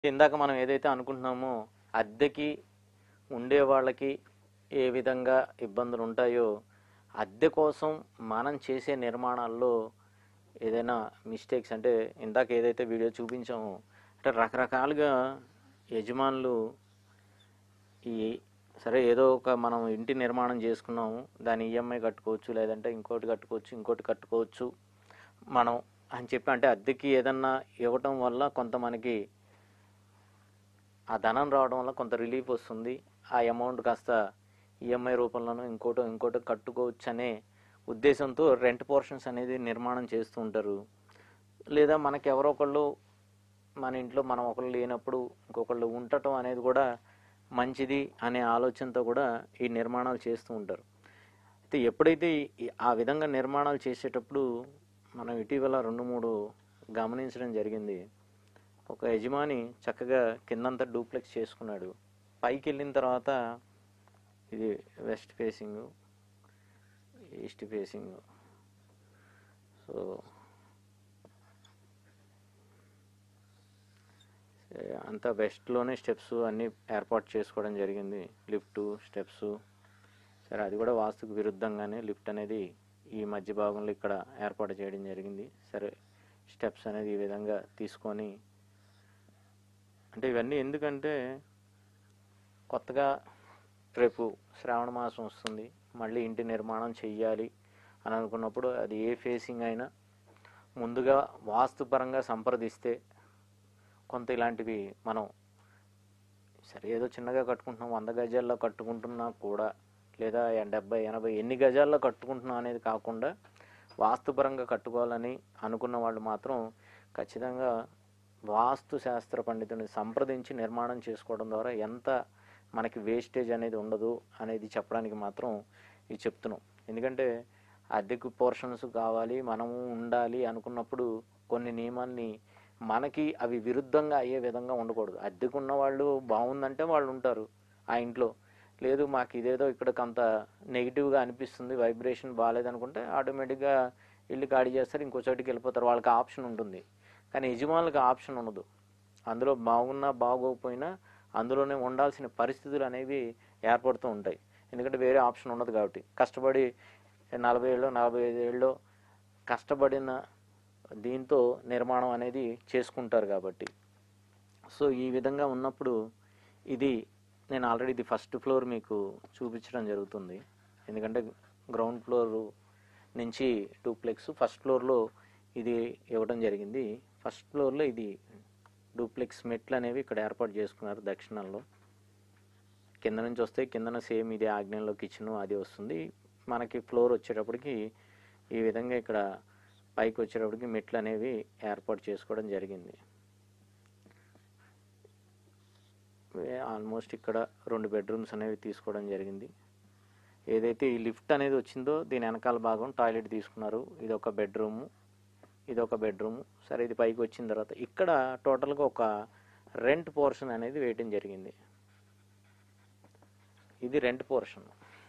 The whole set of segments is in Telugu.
ఇందాక మనం ఏదైతే అనుకుంటున్నామో అద్దెకి ఉండే వాళ్ళకి ఏ విధంగా ఇబ్బందులు ఉంటాయో అద్దె కోసం మనం చేసే నిర్మాణాల్లో ఏదైనా మిస్టేక్స్ అంటే ఇందాక ఏదైతే వీడియో చూపించామో అంటే రకరకాలుగా యజమానులు ఈ సరే ఏదో ఒక మనం ఇంటి నిర్మాణం చేసుకున్నాము దాని ఈఎంఐ కట్టుకోవచ్చు లేదంటే ఇంకోటి కట్టుకోవచ్చు ఇంకోటి కట్టుకోవచ్చు మనం అని చెప్పి అంటే అద్దెకి ఏదన్నా ఇవ్వటం వల్ల కొంత మనకి ఆ ధనం రావడం వల్ల కొంత రిలీఫ్ వస్తుంది ఆ అమౌంట్ కాస్త ఈఎంఐ రూపంలోనూ ఇంకోటో ఇంకోటో కట్టుకోవచ్చు అనే ఉద్దేశంతో రెంట్ పోర్షన్స్ అనేది నిర్మాణం చేస్తూ ఉంటారు లేదా మనకి ఎవరో ఒకళ్ళు మన ఇంట్లో మనం ఒకళ్ళు లేనప్పుడు ఇంకొకళ్ళు ఉండటం అనేది కూడా మంచిది అనే ఆలోచనతో కూడా ఈ నిర్మాణాలు చేస్తూ ఉంటారు అయితే ఎప్పుడైతే ఈ- ఆ విధంగా నిర్మాణాలు చేసేటప్పుడు మనం ఇటీవల రెండు మూడు గమనించడం జరిగింది ఒక యజమాని చక్కగా కిందంతా డూప్లెక్స్ చేసుకున్నాడు పైకి వెళ్ళిన తర్వాత ఇది west facing east facing so ఏ, అంతా వెస్ట్లోనే స్టెప్స్ అన్నీ ఏర్పాటు చేసుకోవడం జరిగింది లిఫ్ట్ స్టెప్స్ సరే అది కూడా వాస్తుకు విరుద్ధంగానే లిఫ్ట్ అనేది ఈ మధ్య భాగంలో ఇక్కడ ఏర్పాటు చేయడం జరిగింది సరే స్టెప్స్ అనేది ఈ విధంగా తీసుకొని అంటే ఇవన్నీ ఎందుకంటే కొత్తగా రేపు శ్రావణ మాసం వస్తుంది మళ్ళీ ఇంటి నిర్మాణం చెయ్యాలి అని అనుకున్నప్పుడు అది ఏ ఫేసింగ్ అయినా ముందుగా వాస్తుపరంగా సంప్రదిస్తే కొంత ఇలాంటివి మనం సరే ఏదో చిన్నగా కట్టుకుంటున్నాం వంద గజాల్లో కట్టుకుంటున్నా కూడా లేదా డెబ్బై ఎనభై ఎన్ని గజాల్లో కట్టుకుంటున్నాం అనేది కాకుండా వాస్తుపరంగా కట్టుకోవాలని అనుకున్న వాళ్ళు మాత్రం ఖచ్చితంగా వాస్తు శాస్త్ర పండితుని సంప్రదించి నిర్మాణం చేసుకోవడం ద్వారా ఎంత మనకి వేస్టేజ్ అనేది ఉండదు అనేది చెప్పడానికి మాత్రం ఇది చెప్తున్నాం ఎందుకంటే అద్దెకు పోర్షన్స్ కావాలి మనము ఉండాలి అనుకున్నప్పుడు కొన్ని నియమాల్ని మనకి అవి విరుద్ధంగా అయ్యే విధంగా ఉండకూడదు అద్దెకున్న వాళ్ళు బాగుందంటే వాళ్ళు ఉంటారు ఆ ఇంట్లో లేదు మాకు ఇదేదో ఇక్కడ కొంత నెగిటివ్గా అనిపిస్తుంది వైబ్రేషన్ బాగాలేదనుకుంటే ఆటోమేటిక్గా ఇల్లు ఖాళీ చేస్తారు ఇంకో చోటికి వెళ్ళిపోతారు వాళ్ళకి ఆప్షన్ ఉంటుంది కానీ యజమానులకు ఆప్షన్ ఉండదు అందులో బాగున్నా బాగోకపోయినా అందులోనే ఉండాల్సిన పరిస్థితులు అనేవి ఏర్పడుతూ ఉంటాయి ఎందుకంటే వేరే ఆప్షన్ ఉండదు కాబట్టి కష్టపడి నలభై ఏళ్ళు నలభై ఐదు ఏళ్ళు కష్టపడిన దీంతో నిర్మాణం అనేది చేసుకుంటారు కాబట్టి సో ఈ విధంగా ఉన్నప్పుడు ఇది నేను ఆల్రెడీ ఇది ఫస్ట్ ఫ్లోర్ మీకు చూపించడం జరుగుతుంది ఎందుకంటే గ్రౌండ్ ఫ్లోర్ నుంచి డూప్లెక్స్ ఫస్ట్ ఫ్లోర్లో ఇది ఇవ్వడం జరిగింది ఫస్ట్ ఫ్లోర్లో ఇది డూప్లెక్స్ మెట్లు అనేవి ఇక్కడ ఏర్పాటు చేసుకున్నారు దక్షిణంలో కింద నుంచి వస్తే కిందన సేమ్ ఇదే ఆగ్నేయంలో కిచెన్ అది వస్తుంది మనకి ఫ్లోర్ వచ్చేటప్పటికి ఈ విధంగా ఇక్కడ పైకి వచ్చేటప్పటికి మెట్లు అనేవి ఏర్పాటు చేసుకోవడం జరిగింది ఆల్మోస్ట్ ఇక్కడ రెండు బెడ్రూమ్స్ అనేవి తీసుకోవడం జరిగింది ఏదైతే ఈ లిఫ్ట్ అనేది వచ్చిందో దీని వెనకాల భాగం టాయిలెట్ తీసుకున్నారు ఇది ఒక బెడ్రూము ఇది ఒక బెడ్రూమ్ సరే ఇది పైకి వచ్చిన తర్వాత ఇక్కడ టోటల్గా ఒక రెంట్ పోర్షన్ అనేది వేయటం జరిగింది ఇది రెంట్ పోర్షన్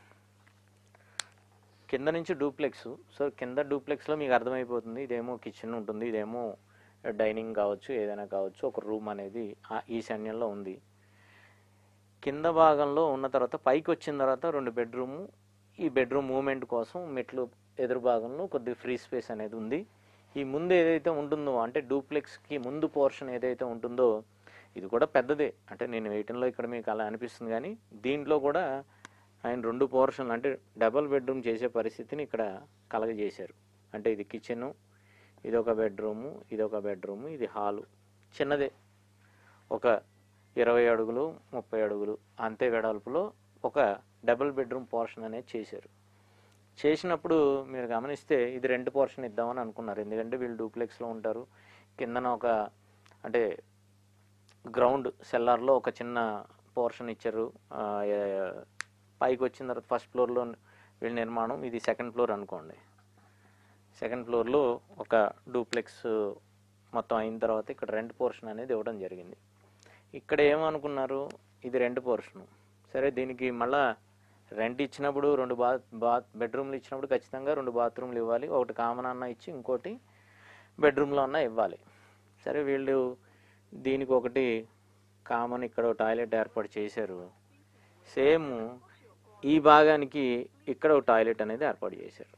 కింద నుంచి డూప్లెక్స్ సో కింద డూప్లెక్స్లో మీకు అర్థమైపోతుంది ఇదేమో కిచెన్ ఉంటుంది ఇదేమో డైనింగ్ కావచ్చు ఏదైనా కావచ్చు ఒక రూమ్ అనేది ఆ ఈశాన్యంలో ఉంది కింద భాగంలో ఉన్న తర్వాత పైకి వచ్చిన తర్వాత రెండు బెడ్రూము ఈ బెడ్రూమ్ మూమెంట్ కోసం మెట్లు ఎదురు భాగంలో కొద్ది ఫ్రీ స్పేస్ అనేది ఉంది ఈ ముందు ఏదైతే ఉంటుందో అంటే డూప్లెక్స్కి ముందు పోర్షన్ ఏదైతే ఉంటుందో ఇది కూడా పెద్దదే అంటే నేను వేయటంలో ఇక్కడ మీకు అలా అనిపిస్తుంది కానీ దీంట్లో కూడా ఆయన రెండు పోర్షన్లు అంటే డబల్ బెడ్రూమ్ చేసే పరిస్థితిని ఇక్కడ కలగజేశారు అంటే ఇది కిచెను ఇది ఒక బెడ్రూము ఇది ఒక బెడ్రూము ఇది హాలు చిన్నదే ఒక ఇరవై అడుగులు ముప్పై అడుగులు అంతే వెడల్పులో ఒక డబుల్ బెడ్రూమ్ పోర్షన్ అనేది చేశారు చేసినప్పుడు మీరు గమనిస్తే ఇది రెండు పోర్షన్ ఇద్దామని అనుకున్నారు ఎందుకంటే వీళ్ళు డూప్లెక్స్లో ఉంటారు కిందన ఒక అంటే గ్రౌండ్ సెల్లార్లో ఒక చిన్న పోర్షన్ ఇచ్చారు ఆ, ఏ- పైకి వచ్చిన తర్వాత ఫస్ట్ ఫ్లోర్లో వీళ్ళ నిర్మాణం ఇది సెకండ్ ఫ్లోర్ అనుకోండి సెకండ్ ఫ్లోర్లో ఒక డూప్లెక్స్ మొత్తం అయిన తర్వాత ఇక్కడ రెంట్ పోర్షన్ అనేది ఇవ్వడం జరిగింది ఇక్కడ ఏమనుకున్నారు ఇది రెంట్ పోర్షన్ సరే దీనికి మళ్ళా రెంట్ ఇచ్చినప్పుడు రెండు బాత్ బాత్ బెడ్రూమ్లు ఇచ్చినప్పుడు ఖచ్చితంగా రెండు బాత్రూమ్లు ఇవ్వాలి ఒకటి కామన్ అన్న ఇచ్చి ఇంకోటి బెడ్రూమ్లో అన్న ఇవ్వాలి సరే వీళ్ళు దీనికి ఒకటి కామన్ ఇక్కడ ఒక టాయిలెట్ ఏర్పాటు చేశారు సేమ్ ఈ భాగానికి ఇక్కడ ఒక టాయిలెట్ అనేది ఏర్పాటు చేశారు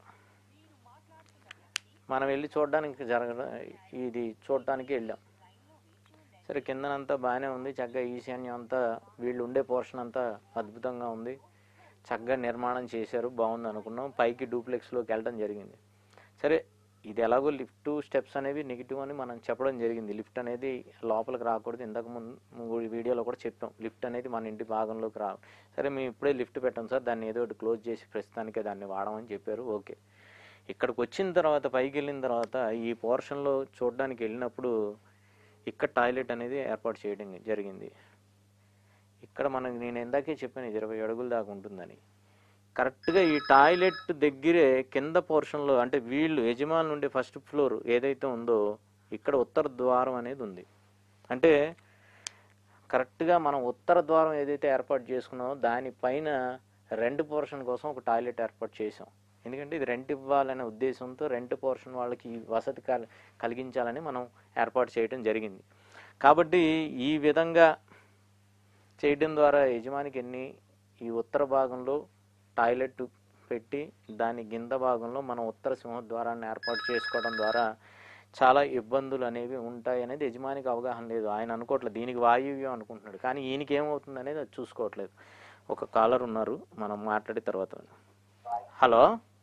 మనం వెళ్ళి చూడడానికి జరగ ఇది చూడడానికి వెళ్ళాం సరే కిందనంతా బాగానే ఉంది చక్కగా ఈశాన్యం అంతా వీళ్ళు ఉండే పోర్షన్ అంతా అద్భుతంగా ఉంది చక్కగా నిర్మాణం చేశారు బాగుంది అనుకున్నాం పైకి డూప్లెక్స్లోకి వెళ్ళడం జరిగింది సరే ఇది ఎలాగో లిఫ్ట్ స్టెప్స్ అనేవి నెగిటివ్ అని మనం చెప్పడం జరిగింది లిఫ్ట్ అనేది లోపలికి రాకూడదు ఇంతకు ముందు వీడియోలో కూడా చెప్పాం లిఫ్ట్ అనేది మన ఇంటి భాగంలోకి రా సరే మేము ఇప్పుడే లిఫ్ట్ పెట్టాం సార్ దాన్ని ఏదో ఒకటి క్లోజ్ చేసి ప్రస్తుతానికే దాన్ని వాడమని చెప్పారు ఓకే ఇక్కడికి వచ్చిన తర్వాత పైకి వెళ్ళిన తర్వాత ఈ పోర్షన్లో చూడడానికి వెళ్ళినప్పుడు ఇక్కడ టాయిలెట్ అనేది ఏర్పాటు చేయడం జరిగింది ఇక్కడ మనకి నేను ఇందాకే చెప్పాను ఇది ఇరవై అడుగుల దాకా ఉంటుందని కరెక్ట్గా ఈ టాయిలెట్ దగ్గరే కింద పోర్షన్లో అంటే వీళ్ళు యజమాని నుండి ఫస్ట్ ఫ్లోర్ ఏదైతే ఉందో ఇక్కడ ఉత్తర ద్వారం అనేది ఉంది అంటే కరెక్ట్గా మనం ఉత్తర ద్వారం ఏదైతే ఏర్పాటు చేసుకున్నామో దానిపైన రెంట్ పోర్షన్ కోసం ఒక టాయిలెట్ ఏర్పాటు చేసాం ఎందుకంటే ఇది రెంట్ ఇవ్వాలనే ఉద్దేశంతో రెంట్ పోర్షన్ వాళ్ళకి ఈ వసతి కల్- కలిగించాలని మనం ఏర్పాటు చేయడం జరిగింది కాబట్టి ఈ విధంగా చేయడం ద్వారా యజమానికి ఎన్ని ఈ ఉత్తర భాగంలో టాయిలెట్ పెట్టి దాని కింద భాగంలో మనం ఉత్తర సింహద్వారాన్ని ఏర్పాటు చేసుకోవడం ద్వారా చాలా ఇబ్బందులు అనేవి ఉంటాయి అనేది యజమానికి అవగాహన లేదు ఆయన అనుకోవట్లేదు దీనికి వాయువ్యం అనుకుంటున్నాడు కానీ ఈయనకి ఏమవుతుంది అనేది అది చూసుకోవట్లేదు ఒక కాలర్ ఉన్నారు మనం మాట్లాడిన తర్వాత హలో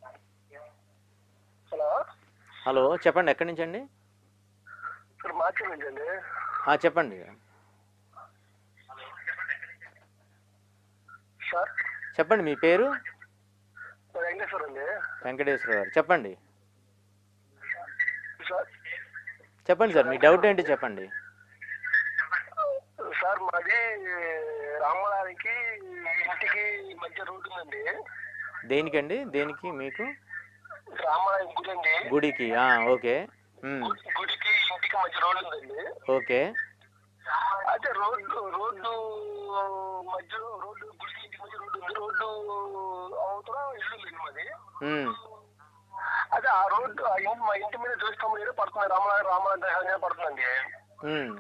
హలో హలో చెప్పండి ఎక్కడి నుంచి అండి ఇక్కడ మార్చి అండి ఆ, చెప్పండి సార్ చెప్పండి మీ పేరు నా వెంకటేశ్వర అండి వెంకటేశ్వర గారు చెప్పండి సార్ చెప్పండి సార్ మీ డౌట్ ఏంటి చెప్పండి సార్ మాది రామలానికి ఇంటికి మధ్య రోడ్డు ఉందండి దేనికండి దేనికి మీకు రామలాయం గుడి అండి గుడికి ఆ, ఓకే ఉమ్, గుడికి ఇంటికి మధ్య రోడ్డు ఉందండి ఓకే అయితే రోడ్డు రోడ్డు మధ్య రోడ్డు గుడికి ఇంటికి మధ్య రోడ్డు ఉంది రోడ్డు అవతల ఇల్లు ఉంది మాది ఉమ్, అదే ఆ రోడ్డు ఆ ఇంటి మా ఇంటి మీద చూస్తాం మీద పడుతుంది రామలాయ రామలాయ పడుతుందండి ఉమ్.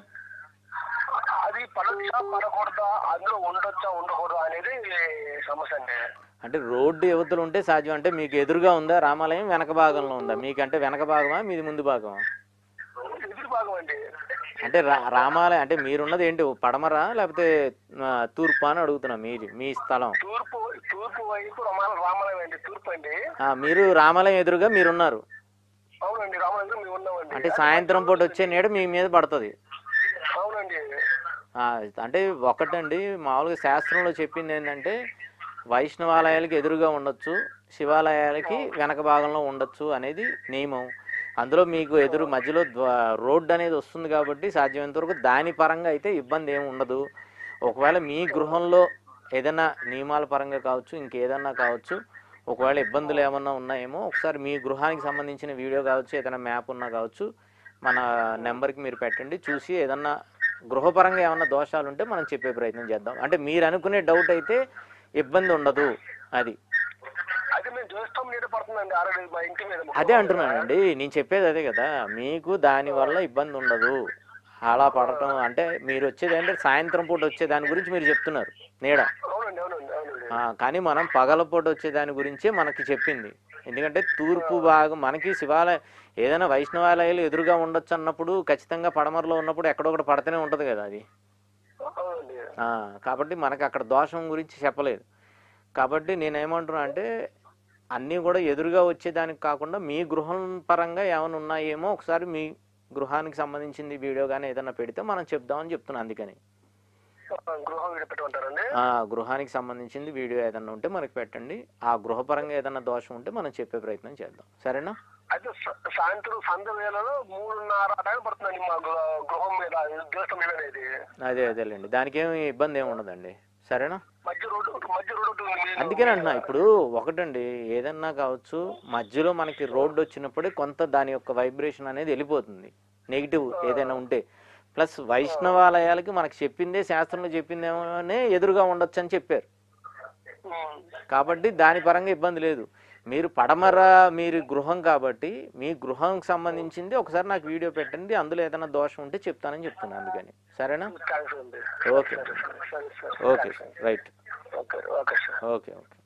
అది పడొచ్చా పడకూడదా అందులో ఉండొచ్చా ఉండకూడదా అనేది సమస్య అండి అంటే రోడ్డు యువతలు ఉంటే సాధ్యం అంటే మీకు ఎదురుగా ఉందా రామాలయం వెనక భాగంలో ఉందా మీకంటే వెనక భాగమా మీది ముందు భాగమా ఎదురు భాగం అండి అంటే రా రామాలయం అంటే మీరున్నది ఏంటి పడమరా లేకపోతే ఆ, తూర్పా అని అడుగుతున్నా మీరు మీ స్థలం తూర్పు తూర్పు వైపు రమాల రామాలయం అండి తూర్పు అండి ఆ, మీరు రామాలయం ఎదురుగా మీరున్నారు అవునండి రామాలయం మేము ఉన్నామండి అంటే సాయంత్రం పూట వచ్చే నీడ మీ మీద పడుతుంది అవునండి ఆ, అంటే ఒకటండి మామూలుగా శాస్త్రంలో చెప్పింది ఏంటంటే వైష్ణవాలయాలకి ఎదురుగా ఉండొచ్చు శివాలయాలకి వెనక భాగంలో ఉండొచ్చు అనేది నియమం అందులో మీకు ఎదురు మధ్యలో ద్వా- రోడ్డు అనేది వస్తుంది కాబట్టి సాధ్యమైనంత వరకు దాని పరంగా అయితే ఇబ్బంది ఏమి ఉండదు ఒకవేళ మీ గృహంలో ఏదైనా నియమాల పరంగా కావచ్చు ఇంకేదన్నా కావచ్చు ఒకవేళ ఇబ్బందులు ఏమన్నా ఉన్నాయేమో ఒకసారి మీ గృహానికి సంబంధించిన వీడియో కావచ్చు ఏదైనా మ్యాప్ ఉన్నా కావచ్చు మన నెంబర్కి మీరు పెట్టండి చూసి ఏదన్నా గృహపరంగా ఏమన్నా దోషాలు ఉంటే మనం చెప్పే ప్రయత్నం చేద్దాం అంటే మీరు అనుకునే డౌట్ అయితే ఇబ్బంది ఉండదు అది అది మేము చూస్తాం నీడ పడుతుందండి ఆల్రెడీ మా ఇంటి మీద అదే అంటున్నానండి నేను చెప్పేది అదే కదా మీకు దాని వల్ల ఇబ్బంది ఉండదు అలా పడటం అంటే మీరు వచ్చేది అంటే సాయంత్రం పూట వచ్చే దాని గురించి మీరు చెప్తున్నారు నీడ అవునండి అవునండి అవునండి ఆ, కానీ మనం పగలపూట వచ్చే దాని గురించే మనకి చెప్పింది ఎందుకంటే తూర్పు భాగం మనకి శివాలయ ఏదైనా వైష్ణవాలయాలు ఎదురుగా ఉండొచ్చు అన్నప్పుడు ఖచ్చితంగా పడమరలో ఉన్నప్పుడు ఎక్కడొకటి పడుతూనే ఉంటుంది కదా అది అవునండి ఆ, కాబట్టి మనకి అక్కడ దోషం గురించి చెప్పలేదు కాబట్టి నేనేమంటున్నా అంటే అన్నీ కూడా ఎదురుగా వచ్చేదానికి కాకుండా మీ గృహం పరంగా ఏమైనా ఉన్నాయేమో ఒకసారి మీ గృహానికి సంబంధించింది వీడియో కానీ ఏదైనా పెడితే మనం చెప్దామని చెప్తున్నాను అందుకని ఆ, గృహం వీడ పెట్టమంటారండి ఆ గృహానికి సంబంధించింది వీడియో ఏదైనా ఉంటే మనకి పెట్టండి ఆ గృహపరంగా ఏదైనా దోషం ఉంటే మనం చెప్పే ప్రయత్నం చేద్దాం సరేనా అయితే సా- సాయంత్రం సంధ్య వేళలో మూడున్నర టైం పడుతుందండి మా గృ- గృహం మీద దేశం మీద అనేది అదే అదేలేండి దానికి ఏమి ఇబ్బంది ఏమి ఉండదండి సరేనా మధ్య రోడ్డు మధ్య రోడ్డు ఉంది. అందుకనే అంటున్నా ఇప్పుడు ఒకటండి ఏదన్నా కావచ్చు మధ్యలో మనకి రోడ్డు వచ్చినప్పుడే కొంత దాని యొక్క వైబ్రేషన్ అనేది వెళ్ళిపోతుంది నెగిటివ్ ఏదైనా ఉంటే ప్లస్ వైష్ణవాలయాలకి మనకి చెప్పిందే శాస్త్రంలో చెప్పిందేమోనే ఎదురుగా ఉండొచ్చు అని చెప్పారు ఉమ్. కాబట్టి దాని పరంగా ఇబ్బంది లేదు మీరు పడమర మీరు గృహం కాబట్టి మీ గృహంకి సంబంధించింది ఒకసారి నాకు వీడియో పెట్టండి అందులో ఏదైనా దోషం ఉంటే చెప్తానని చెప్తున్నాను అందుకని సరేనా థ్యాంక్స్ అండి ఓకే సరే సరే సరే okay sir right okay okay sir okay okay